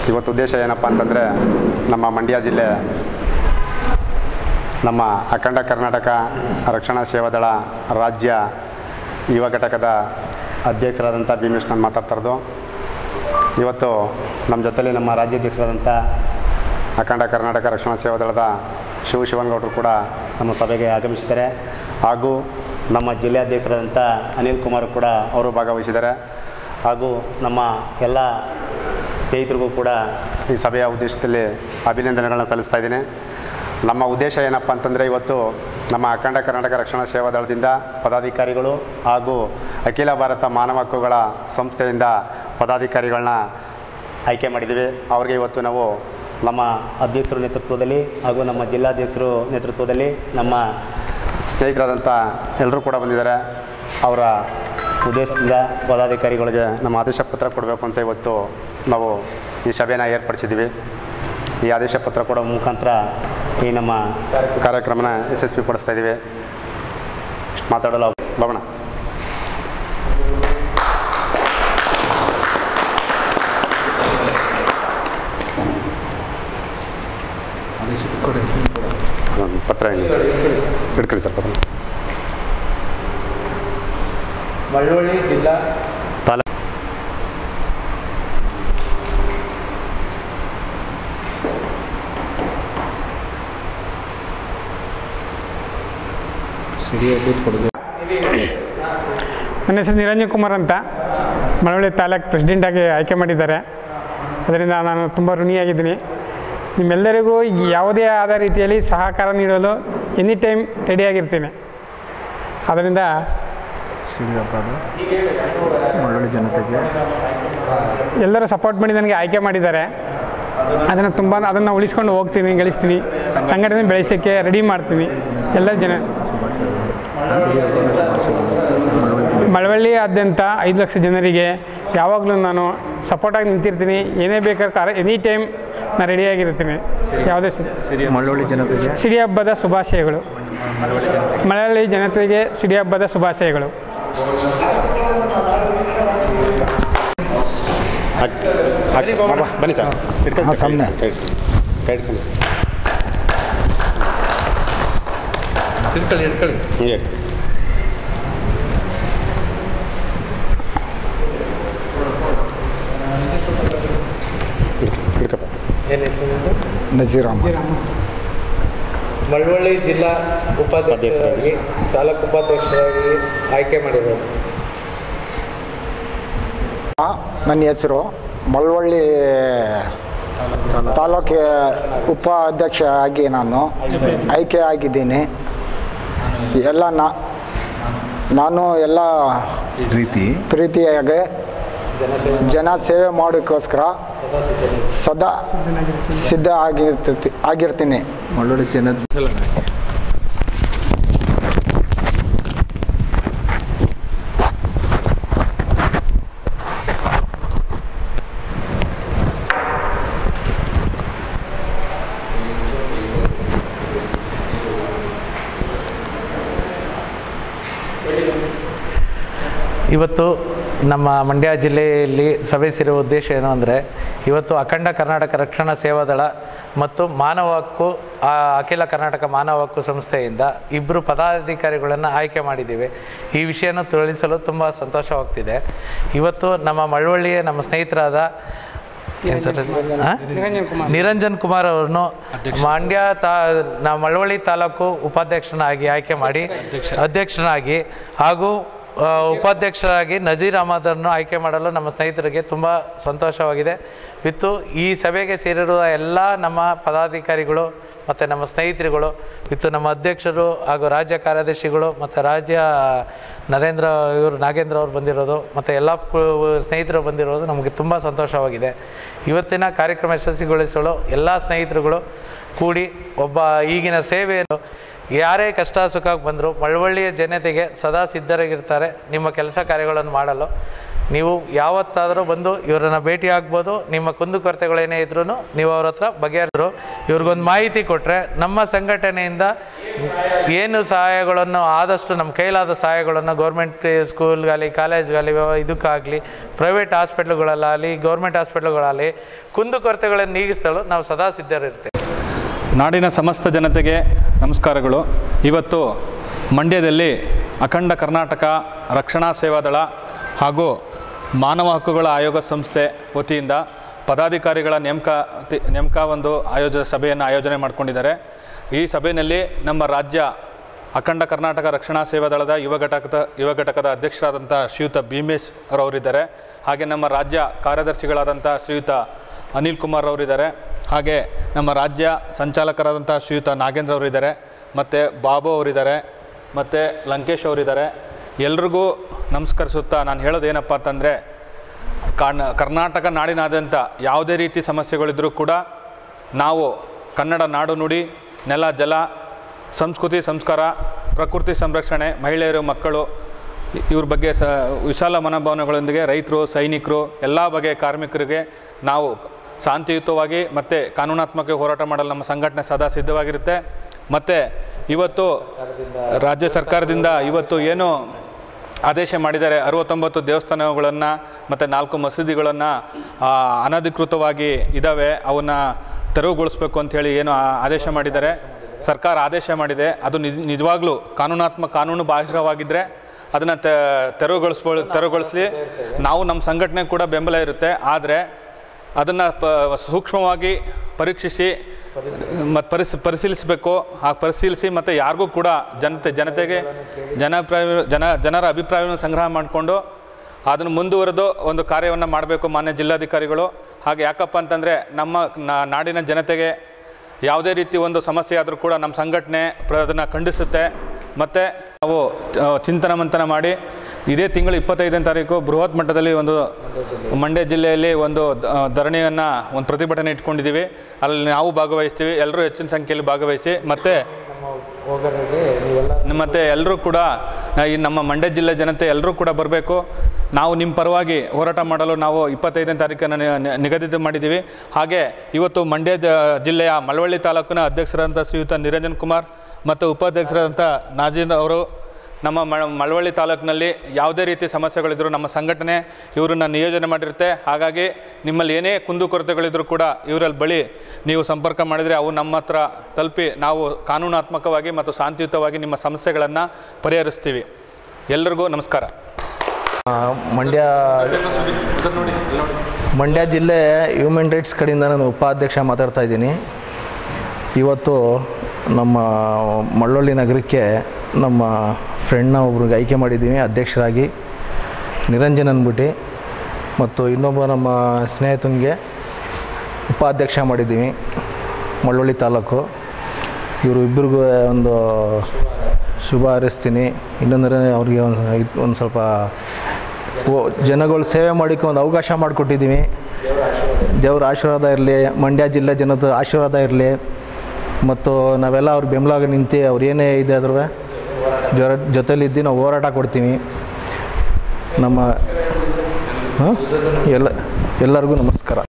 ಇವತ್ತು ಉದ್ದೇಶ ಏನಪ್ಪ ಅಂತಂದರೆ ನಮ್ಮ ಮಂಡ್ಯ ಜಿಲ್ಲೆ ನಮ್ಮ ಅಖಂಡ ಕರ್ನಾಟಕ ರಕ್ಷಣಾ ಸೇವಾದಳ ರಾಜ್ಯ ಯುವ ಘಟಕದ ಅಧ್ಯಕ್ಷರಾದಂಥ ಭೀಮೇಶ್ ನಾನು ಮಾತಾಡ್ತಾ ಇರೋದು ಇವತ್ತು ನಮ್ಮ ಜೊತೆಲಿ ನಮ್ಮ ರಾಜ್ಯಾಧ್ಯಕ್ಷರಾದಂಥ ಅಖಂಡ ಕರ್ನಾಟಕ ರಕ್ಷಣಾ ಸೇವಾದಳದ ಶಿವ ಶಿವನಗೌಡರು ಕೂಡ ನಮ್ಮ ಸಭೆಗೆ ಆಗಮಿಸಿದ್ದಾರೆ ಹಾಗೂ ನಮ್ಮ ಜಿಲ್ಲಾಧ್ಯಕ್ಷರಾದಂಥ ಅನಿಲ್ ಕುಮಾರ್ ಕೂಡ ಅವರು ಭಾಗವಹಿಸಿದ್ದಾರೆ ಹಾಗೂ ನಮ್ಮ ಎಲ್ಲ ಸ್ನೇಹಿತರಿಗೂ ಕೂಡ ಈ ಸಭೆಯ ಉದ್ದೇಶದಲ್ಲಿ ಅಭಿನಂದನೆಗಳನ್ನ ಸಲ್ಲಿಸ್ತಾ ಇದ್ದೀನಿ ನಮ್ಮ ಉದ್ದೇಶ ಏನಪ್ಪ ಅಂತಂದರೆ ಇವತ್ತು ನಮ್ಮ ಅಖಂಡ ಕರ್ನಾಟಕ ರಕ್ಷಣಾ ಸೇವಾ ದಳದಿಂದ ಪದಾಧಿಕಾರಿಗಳು ಹಾಗೂ ಅಖಿಲ ಭಾರತ ಮಾನವ ಹಕ್ಕುಗಳ ಸಂಸ್ಥೆಯಿಂದ ಪದಾಧಿಕಾರಿಗಳನ್ನ ಆಯ್ಕೆ ಮಾಡಿದ್ದೀವಿ ಅವ್ರಿಗೆ ಇವತ್ತು ನಾವು ನಮ್ಮ ಅಧ್ಯಕ್ಷರ ನೇತೃತ್ವದಲ್ಲಿ ಹಾಗೂ ನಮ್ಮ ಜಿಲ್ಲಾಧ್ಯಕ್ಷರು ನೇತೃತ್ವದಲ್ಲಿ ನಮ್ಮ ಸ್ನೇಹಿತರಾದಂಥ ಎಲ್ಲರೂ ಕೂಡ ಬಂದಿದ್ದಾರೆ ಅವರ ಉದ್ದೇಶದಿಂದ ಪದಾಧಿಕಾರಿಗಳಿಗೆ ನಮ್ಮ ಆದೇಶ ಪತ್ರ ಕೊಡಬೇಕು ಅಂತ ಇವತ್ತು ನಾವು ಈ ಸಭೆನ ಏರ್ಪಡಿಸಿದ್ದೀವಿ ಈ ಆದೇಶ ಪತ್ರ ಕೊಡೋ ಮುಖಾಂತರ ಈ ನಮ್ಮ ಕಾರ್ಯಕ್ರಮನ ಯಶಸ್ವಿ ಪಡಿಸ್ತಾ ಇದ್ದೀವಿ ಇಷ್ಟು ಮಾತಾಡಲು ಭವನ ಒಂದು ಪತ್ರ ಹಿಡ್ಕೊಳ್ಳಿ ಸರ್ ಪತ್ರ ಮಳವಳ್ಳಿ ಜಿಲ್ಲಾ ತಾಲ ನನ್ನ ಹೆಸರು ನಿರಂಜನ್ ಕುಮಾರ್ ಅಂತ ಮಳವಳ್ಳಿ ತಾಲೂಕು ಪ್ರೆಸಿಡೆಂಟಾಗಿ ಆಯ್ಕೆ ಮಾಡಿದ್ದಾರೆ ಅದರಿಂದ ನಾನು ತುಂಬ ಋಣಿಯಾಗಿದ್ದೀನಿ ನಿಮ್ಮೆಲ್ಲರಿಗೂ ಯಾವುದೇ ಆದ ರೀತಿಯಲ್ಲಿ ಸಹಕಾರ ನೀಡಲು ಎನಿ ಟೈಮ್ ರೆಡಿಯಾಗಿರ್ತೀನಿ ಅದರಿಂದ ಮಳವಳ್ಳಿ ಜನತೆಗೆ ಎಲ್ಲರೂ ಸಪೋರ್ಟ್ ಮಾಡಿ ನನಗೆ ಆಯ್ಕೆ ಮಾಡಿದ್ದಾರೆ ಅದನ್ನು ತುಂಬ ಅದನ್ನು ಉಳಿಸ್ಕೊಂಡು ಹೋಗ್ತೀನಿ ಗಳಿಸ್ತೀನಿ ಸಂಘಟನೆ ಬೆಳೆಸೋಕ್ಕೆ ರೆಡಿ ಮಾಡ್ತೀನಿ ಎಲ್ಲ ಜನ ಮಳವಳ್ಳಿಯಾದ್ಯಂತ ಐದು ಲಕ್ಷ ಜನರಿಗೆ ಯಾವಾಗಲೂ ನಾನು ಸಪೋರ್ಟಾಗಿ ನಿಂತಿರ್ತೀನಿ ಏನೇ ಬೇಕಾದ್ರೆ ಕಾರ ಎನಿ ಟೈಮ್ ನಾನು ರೆಡಿಯಾಗಿರ್ತೀನಿ ಯಾವುದೇ ಸಿ- ಮಳವಳ್ಳಿ ಜನತೆಗೆ ಸಿಡಿ ಹಬ್ಬದ ಶುಭಾಶಯಗಳು ಮಳವಳ್ಳಿ ಜನತೆಗೆ ಸಿಡಿ ಹಬ್ಬದ ಶುಭಾಶಯಗಳು ಹಾಕಿ ಹಾಕಿ ಬಾಬಾ, ಬನ್ನಿ ಸರ್ ಇಟ್ಕೊಳ್ಳಿ ಹಾಂ, ಸರ್, ಸಾಮ್ನೆ. ಕೈ ಕೈ ಹಿಡ್ಕೊಳ್ಳಿ ತಿಳ್ಕೊಳ್ಳಿ ಇಟ್ಕೊಳ್ಳಿ ಹೀಗೆ ಹಿಡ್ಕಪ್ಪ ಏನು ಹೆಸರು ನಿಮ್ಮದು? ನಜೀರ್ ಅಹಮದ್ ಮಳವಳ್ಳಿ ಜಿಲ್ಲಾ ಉಪಾಧ್ಯಕ್ಷರಾಗಿ ತಾಲೂಕು ಉಪಾಧ್ಯಕ್ಷರಾಗಿ ಆಯ್ಕೆ ಮಾಡಿರೋದು ನನ್ನ ಹೆಸರು ಮಳವಳ್ಳಿ ತಾಲೂಕು ಉಪ ಅಧ್ಯಕ್ಷ ಆಗಿ ನಾನು ಆಯ್ಕೆ ಆಗಿದ್ದೀನಿ ಎಲ್ಲ ನಾ ನಾನು ಎಲ್ಲ ರೀತಿ ಪ್ರೀತಿಯಾಗಿ ಜನ ಸೇವೆ ಮಾಡೋಕ್ಕೋಸ್ಕರ ಸದಾ ಸಿದ್ಧ ಆಗಿರ್ತಿ ಆಗಿರ್ತೀನಿ ಮಳವಳ್ಳಿ ಜನ ಇವತ್ತು ನಮ್ಮ ಮಂಡ್ಯ ಜಿಲ್ಲೆಯಲ್ಲಿ ಸಭೆ ಸೇರುವ ಉದ್ದೇಶ ಏನು ಅಂದರೆ ಇವತ್ತು ಅಖಂಡ ಕರ್ನಾಟಕ ರಕ್ಷಣಾ ಸೇವಾದಳ ಮತ್ತು ಮಾನವ ಹಕ್ಕು ಆ, ಅಖಿಲ ಕರ್ನಾಟಕ ಮಾನವ ಹಕ್ಕು ಸಂಸ್ಥೆಯಿಂದ ಇಬ್ಬರು ಪದಾಧಿಕಾರಿಗಳನ್ನು ಆಯ್ಕೆ ಮಾಡಿದ್ದೀವಿ ಈ ವಿಷಯನ ತಿಳಿಸಲು ತುಂಬ ಸಂತೋಷವಾಗ್ತಿದೆ ಇವತ್ತು ನಮ್ಮ ಮಳವಳ್ಳಿಯ ನಮ್ಮ ಸ್ನೇಹಿತರಾದ ಏನು ಸರ್ ಅದು? ಆ? ನಿರಂಜನ್ ಕುಮಾರ್ ನಿರಂಜನ್ ಕುಮಾರ್ ಅವರನ್ನು ಮಂಡ್ಯ ತಾ ನಮ್ಮ ಮಳವಳ್ಳಿ ತಾಲೂಕು ಉಪಾಧ್ಯಕ್ಷನಾಗಿ ಆಯ್ಕೆ ಮಾಡಿ ಅಧ್ಯಕ್ಷನಾಗಿ ಹಾಗೂ ಆ, ಉಪಾಧ್ಯಕ್ಷರಾಗಿ ನಜೀರ್ ಅಹಮದನ್ನು ಆಯ್ಕೆ ಮಾಡಲು ನಮ್ಮ ಸ್ನೇಹಿತರಿಗೆ ತುಂಬ ಸಂತೋಷವಾಗಿದೆ ವಿತ್ತು ಈ ಸಭೆಗೆ ಸೇರಿರುವ ಎಲ್ಲ ನಮ್ಮ ಪದಾಧಿಕಾರಿಗಳು ಮತ್ತು ನಮ್ಮ ಸ್ನೇಹಿತರುಗಳು ವಿತ್ತು ನಮ್ಮ ಅಧ್ಯಕ್ಷರು ಹಾಗೂ ರಾಜ್ಯ ಕಾರ್ಯದರ್ಶಿಗಳು ಮತ್ತು ರಾಜ್ಯ ನರೇಂದ್ರ ಇವರು ನಾಗೇಂದ್ರ ಅವರು ಬಂದಿರೋದು ಮತ್ತು ಎಲ್ಲ ಕು- ಸ್ನೇಹಿತರು ಬಂದಿರೋದು ನಮಗೆ ತುಂಬ ಸಂತೋಷವಾಗಿದೆ ಇವತ್ತಿನ ಕಾರ್ಯಕ್ರಮ ಯಶಸ್ವಿಗೊಳಿಸಲು ಎಲ್ಲ ಸ್ನೇಹಿತರುಗಳು ಕೂಡಿ ಒಬ್ಬ ಈಗಿನ ಸೇವೆಯನ್ನು ಯಾರೇ ಕಷ್ಟ ಸುಖ ಬಂದರೂ ಮಳವಳ್ಳಿಯ ಜನತೆಗೆ ಸದಾ ಸಿದ್ಧರಾಗಿರ್ತಾರೆ ನಿಮ್ಮ ಕೆಲಸ ಕಾರ್ಯಗಳನ್ನು ಮಾಡಲು ನೀವು ಯಾವತ್ತಾದರೂ ಬಂದು ಇವರನ್ನ ಭೇಟಿ ಆಗ್ಬೋದು ನಿಮ್ಮ ಕುಂದುಕೊರತೆಗಳೇನೇ ಇದ್ರೂ ನೀವು ಅವ್ರ ಹತ್ರ ಬಗೆಹರಿದ್ರು ಇವ್ರಿಗೊಂದು ಮಾಹಿತಿ ಕೊಟ್ಟರೆ ನಮ್ಮ ಸಂಘಟನೆಯಿಂದ ಏನು ಸಹಾಯಗಳನ್ನು ಆದಷ್ಟು ನಮ್ಮ ಕೈಲಾದ ಸಹಾಯಗಳನ್ನು ಗೌರ್ಮೆಂಟ್ ಸ್ಕೂಲ್ಗಾಗಲಿ ಕಾಲೇಜ್ಗಾಗಲಿ ಇದಕ್ಕಾಗಲಿ ಪ್ರೈವೇಟ್ ಹಾಸ್ಪಿಟ್ಲುಗಳಲ್ಲಾಗಲಿ ಗೌರ್ಮೆಂಟ್ ಹಾಸ್ಪಿಟ್ಲುಗಳಾಗಲಿ ಕುಂದುಕೊರತೆಗಳನ್ನು ನೀಗಿಸಲು ನಾವು ಸದಾ ಸಿದ್ಧರಿರ್ತೇವೆ ನಾಡಿನ ಸಮಸ್ತ ಜನತೆಗೆ ನಮಸ್ಕಾರಗಳು ಇವತ್ತು ಮಂಡ್ಯದಲ್ಲಿ ಅಖಂಡ ಕರ್ನಾಟಕ ರಕ್ಷಣಾ ಸೇವಾದಳ ಹಾಗೂ ಮಾನವ ಹಕ್ಕುಗಳ ಆಯೋಗ ಸಂಸ್ಥೆ ವತಿಯಿಂದ ಪದಾಧಿಕಾರಿಗಳ ನೇಮಕ ನೇಮಕ ಒಂದು ಆಯೋಜ ಸಭೆಯನ್ನು ಆಯೋಜನೆ ಮಾಡಿಕೊಂಡಿದ್ದಾರೆ ಈ ಸಭೆಯಲ್ಲಿ ನಮ್ಮ ರಾಜ್ಯ ಅಖಂಡ ಕರ್ನಾಟಕ ರಕ್ಷಣಾ ಸೇವಾದಳದ ಯುವ ಘಟಕದ ಯುವ ಘಟಕದ ಅಧ್ಯಕ್ಷರಾದಂಥ ಶ್ರೀಯುತ ಭೀಮೇಶ್ ಅವರಿದ್ದಾರೆ ಹಾಗೆ ನಮ್ಮ ರಾಜ್ಯ ಕಾರ್ಯದರ್ಶಿಗಳಾದಂಥ ಶ್ರೀಯುತ ಅನಿಲ್ ಕುಮಾರ್ ಅವರಿದ್ದಾರೆ ಹಾಗೆ ನಮ್ಮ ರಾಜ್ಯ ಸಂಚಾಲಕರಾದಂಥ ಶ್ರೀಯುತ ನಾಗೇಂದ್ರ ಅವರಿದ್ದಾರೆ ಮತ್ತು ಬಾಬು ಅವರಿದ್ದಾರೆ ಮತ್ತು ಲಂಕೇಶ್ ಅವರಿದ್ದಾರೆ ಎಲ್ರಿಗೂ ನಮಸ್ಕರಿಸುತ್ತಾ ನಾನು ಹೇಳೋದು ಏನಪ್ಪ ಅಂತಂದರೆ ಕಾನ್ ಕರ್ನಾಟಕ ನಾಡಿನಾದ್ಯಂತ ಯಾವುದೇ ರೀತಿ ಸಮಸ್ಯೆಗಳಿದ್ದರೂ ಕೂಡ ನಾವು ಕನ್ನಡ ನಾಡು ನುಡಿ ನೆಲ ಜಲ ಸಂಸ್ಕೃತಿ ಸಂಸ್ಕಾರ ಪ್ರಕೃತಿ ಸಂರಕ್ಷಣೆ ಮಹಿಳೆಯರು ಮಕ್ಕಳು ಇ- ಇವ್ರ ಬಗ್ಗೆ ಸ ವಿಶಾಲ ಮನೋಭಾವನೆಗಳೊಂದಿಗೆ ರೈತರು ಸೈನಿಕರು ಎಲ್ಲ ಬಗೆಯ ಕಾರ್ಮಿಕರಿಗೆ ನಾವು ಶಾಂತಿಯುತವಾಗಿ ಮತ್ತು ಕಾನೂನಾತ್ಮಕ ಹೋರಾಟ ಮಾಡಲು ನಮ್ಮ ಸಂಘಟನೆ ಸದಾ ಸಿದ್ಧವಾಗಿರುತ್ತೆ ಮತ್ತು ಇವತ್ತು ರಾಜ್ಯ ಸರ್ಕಾರದಿಂದ ಇವತ್ತು ಏನು ಆದೇಶ ಮಾಡಿದ್ದಾರೆ ಅರವತ್ತೊಂಬತ್ತು ದೇವಸ್ಥಾನಗಳನ್ನು ಮತ್ತು ನಾಲ್ಕು ಮಸೀದಿಗಳನ್ನು ಅನಧಿಕೃತವಾಗಿ ಇದ್ದಾವೆ ಅವನ್ನ ತೆರವುಗೊಳಿಸ್ಬೇಕು ಅಂಥೇಳಿ ಏನು ಆ- ಆದೇಶ ಮಾಡಿದ್ದಾರೆ ಸರ್ಕಾರ ಆದೇಶ ಮಾಡಿದೆ ಅದು ನಿಜ ನಿಜವಾಗ್ಲೂ ಕಾನೂನಾತ್ಮಕ ಕಾನೂನು ಬಾಹಿರವಾಗಿದ್ದರೆ ಅದನ್ನು ತೆರವುಗೊಳಿಸ್ಬೋ ತೆರವುಗೊಳಿಸಲಿ ನಾವು ನಮ್ಮ ಸಂಘಟನೆ ಕೂಡ ಬೆಂಬಲ ಇರುತ್ತೆ ಆದರೆ ಅದನ್ನು ಪ ಸೂಕ್ಷ್ಮವಾಗಿ ಪರೀಕ್ಷಿಸಿ ಮತ್ತು ಪರಿಸ್ ಪರಿಶೀಲಿಸಬೇಕು ಆ ಪರಿಶೀಲಿಸಿ ಮತ್ತು ಯಾರಿಗೂ ಕೂಡ ಜನತೆ ಜನತೆಗೆ ಜನಪ್ರಾಯ ಜನ ಜನರ ಅಭಿಪ್ರಾಯವನ್ನು ಸಂಗ್ರಹ ಮಾಡಿಕೊಂಡು ಅದನ್ನು ಮುಂದುವರೆದು ಒಂದು ಕಾರ್ಯವನ್ನು ಮಾಡಬೇಕು ಮಾನ್ಯ ಜಿಲ್ಲಾಧಿಕಾರಿಗಳು ಹಾಗೆ ಯಾಕಪ್ಪ ಅಂತಂದರೆ ನಮ್ಮ ನಾ- ನಾಡಿನ ಜನತೆಗೆ ಯಾವುದೇ ರೀತಿ ಒಂದು ಸಮಸ್ಯೆ ಆದರೂ ಕೂಡ ನಮ್ಮ ಸಂಘಟನೆ ಪ್ರ ಅದನ್ನು ಖಂಡಿಸುತ್ತೆ ಮತ್ತು ನಾವು ಆ, ಚಿಂತನ ಮಂಥನ ಮಾಡಿ ಇದೇ ತಿಂಗಳು ಇಪ್ಪತ್ತೈದನೇ ತಾರೀಕು ಬೃಹತ್ ಮಟ್ಟದಲ್ಲಿ ಒಂದು ಮಂಡ್ಯ ಜಿಲ್ಲೆಯಲ್ಲಿ ಒಂದು ದ- ಧರಣಿಯನ್ನು ಒಂದು ಪ್ರತಿಭಟನೆ ಇಟ್ಕೊಂಡಿದ್ದೀವಿ ಅಲ್ಲಿ ನಾವು ಭಾಗವಹಿಸ್ತೀವಿ ಎಲ್ಲರೂ ಹೆಚ್ಚಿನ ಸಂಖ್ಯೆಯಲ್ಲಿ ಭಾಗವಹಿಸಿ ಮತ್ತು ಮತ್ತು ಎಲ್ಲರೂ ಕೂಡ ಆ, ಈ ನಮ್ಮ ಮಂಡ್ಯ ಜಿಲ್ಲೆ ಜನತೆ ಎಲ್ಲರೂ ಕೂಡ ಬರಬೇಕು ನಾವು ನಿಮ್ಮ ಪರವಾಗಿ ಹೋರಾಟ ಮಾಡಲು ನಾವು ಇಪ್ಪತ್ತೈದನೇ ತಾರೀಕನ್ನು ನಿ- ನಿ- ನಿಗದಿತ ಮಾಡಿದ್ದೀವಿ ಹಾಗೆ ಇವತ್ತು ಮಂಡ್ಯ ಜ ಜಿಲ್ಲೆಯ ಮಳವಳ್ಳಿ ತಾಲೂಕಿನ ಅಧ್ಯಕ್ಷರಾದಂಥ ಶ್ರೀಯುತ ನಿರಂಜನ್ ಕುಮಾರ್ ಮತ್ತು ಉಪಾಧ್ಯಕ್ಷರಾದಂಥ ನಾಜೀನ್ ಅವರು ನಮ್ಮ ಮ ಮಳವಳ್ಳಿ ತಾಲೂಕಿನಲ್ಲಿ ಯಾವುದೇ ರೀತಿ ಸಮಸ್ಯೆಗಳಿದ್ದರೂ ನಮ್ಮ ಸಂಘಟನೆ ಇವರನ್ನು ನಿಯೋಜನೆ ಮಾಡಿರುತ್ತೆ ಹಾಗಾಗಿ ನಿಮ್ಮಲ್ಲಿ ಏನೇ ಕುಂದುಕೊರತೆಗಳಿದ್ರೂ ಕೂಡ ಇವರಲ್ಲಿ ಬಳಿ ನೀವು ಸಂಪರ್ಕ ಮಾಡಿದರೆ ಅವು ನಮ್ಮ ಹತ್ರ ತಲುಪಿ ನಾವು ಕಾನೂನಾತ್ಮಕವಾಗಿ ಮತ್ತು ಶಾಂತಿಯುತವಾಗಿ ನಿಮ್ಮ ಸಮಸ್ಯೆಗಳನ್ನು ಪರಿಹರಿಸ್ತೀವಿ ಎಲ್ರಿಗೂ ನಮಸ್ಕಾರ ಆ, ಮಂಡ್ಯ ಮಂಡ್ಯ ಜಿಲ್ಲೆ ಹ್ಯೂಮನ್ ರೈಟ್ಸ್ ಕಡೆಯಿಂದ ನಾನು ಉಪಾಧ್ಯಕ್ಷ ಮಾತಾಡ್ತಾ ಇದ್ದೀನಿ ಇವತ್ತು ನಮ್ಮ ಮಳ್ಳೊಳ್ಳಿ ನಗರಕ್ಕೆ ನಮ್ಮ ಫ್ರೆಂಡ್ನ ಒಬ್ರಿಗೆ ಆಯ್ಕೆ ಮಾಡಿದ್ದೀವಿ ಅಧ್ಯಕ್ಷರಾಗಿ ನಿರಂಜನ್ ಅಂದ್ಬಿಟ್ಟು ಮತ್ತು ಇನ್ನೊಬ್ಬ ನಮ್ಮ ಸ್ನೇಹಿತನಿಗೆ ಉಪಾಧ್ಯಕ್ಷ ಮಾಡಿದ್ದೀವಿ ಮಳ್ಳೊಳ್ಳಿ ತಾಲೂಕು ಇವರು ಇಬ್ಬರಿಗೂ ಒಂದು ಶುಭ ಹಾರೈಸ್ತೀನಿ ಇನ್ನೊಂದರೆ ಅವ್ರಿಗೆ ಒಂದು ಒಂದು ಸ್ವಲ್ಪ ಓ- ಜನಗಳು ಸೇವೆ ಮಾಡೋಕ್ಕೆ ಒಂದು ಅವಕಾಶ ಮಾಡಿಕೊಟ್ಟಿದ್ದೀವಿ ದೇವ್ರ ಆಶೀರ್ವಾದ ಇರಲಿ ಮಂಡ್ಯ ಜಿಲ್ಲೆ ಜನದ ಆಶೀರ್ವಾದ ಇರಲಿ ಮತ್ತು ನಾವೆಲ್ಲ ಅವ್ರ ಬೆಂಬಲಾಗ ನಿಂತು ಅವ್ರು ಏನೇ ಇದೆ ಆದ್ರೂ ಜೊರ ಜೊತೆಲಿದ್ದು ನಾವು ಹೋರಾಟ ಕೊಡ್ತೀವಿ ನಮ್ಮ ಹಾಂ ಎಲ್ಲ ಎಲ್ಲರಿಗೂ ನಮಸ್ಕಾರ